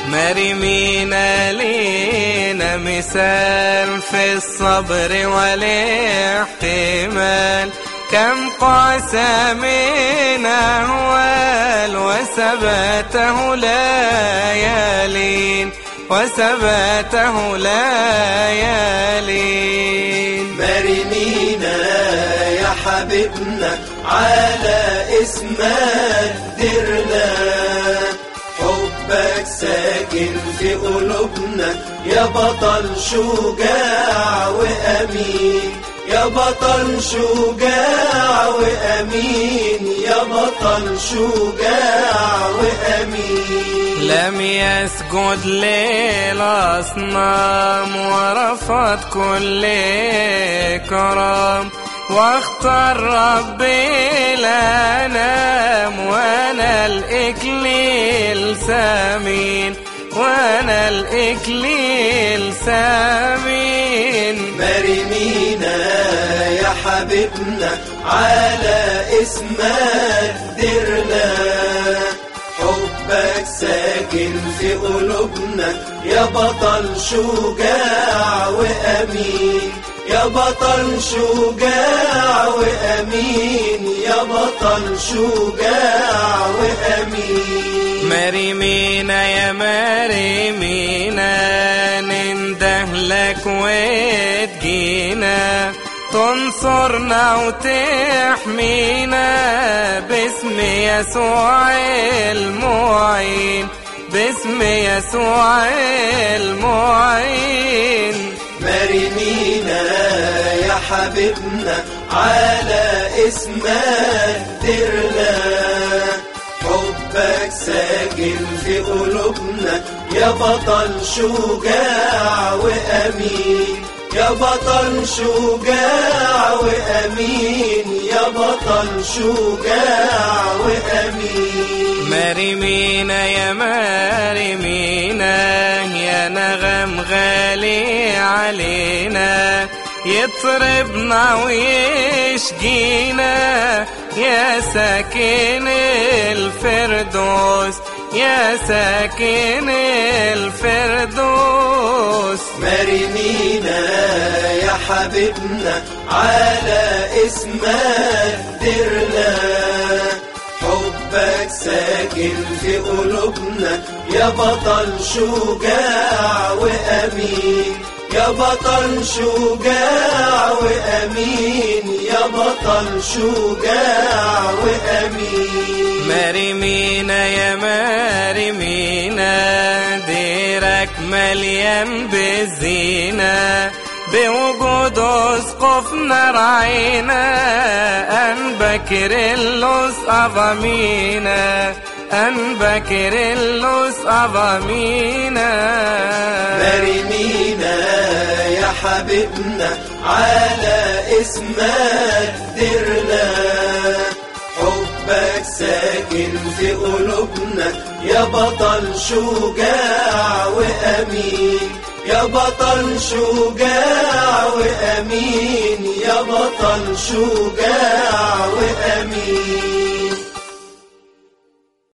مريمين لينا مثال في الصبر والاحتمال كم قاسمين أهوال وثبته لا يلين وثبته لا يلين مرمينا يا حبيبنا على اسمك درنا حبك ساكن في قلوبنا يا بطل شجاع وأمين يا بطل شجاع وأمين يا بطل شجاع وأمين لم يسجد للأصنام ورفض كل كرام واختار ربي الأنام وانا الإكليل سامين وانا الإكليل سامين مرمينا يا حبيبنا على اسمك درنا حبك ساكن في قلوبنا يا بطل شجاع وأمين يا بطل شجاع وأمين يا بطل شجاع وأمين مريمينا يا مريمينا ننده لك وتجينا تنصرنا وتحمينا باسم يسوع المعين باسم يسوع المعين مرمينا يا حبيبنا على اسمك درنا حبك ساكن في قلوبنا يا بطل شجاع وأمين يا بطل شجاع وأمين يا بطل شجاع وأمين مريمينا يا مريمينا يا نغم غالي علينا يطربنا ويشقينا يا ساكن الفردوس يا ساكن الفردوس مرمينا يا حبيبنا على اسمك درنا حبك ساكن في قلوبنا يا بطل شجاع وأمين يا بطل شجاع وأمين يا بطل شجاع وأمين مريمينا يا مريمينا ديرك مليان بالزينة بوجود اسقفنا رعينا ان بكر اللص افامينا ان بكر اللص افامينا مرمينا يا حبيبنا على اسمك درنا حبك ساكن في قلوبنا يا بطل شجاع وأمين يا بطل شجاع وأمين يا بطل شجاع وأمين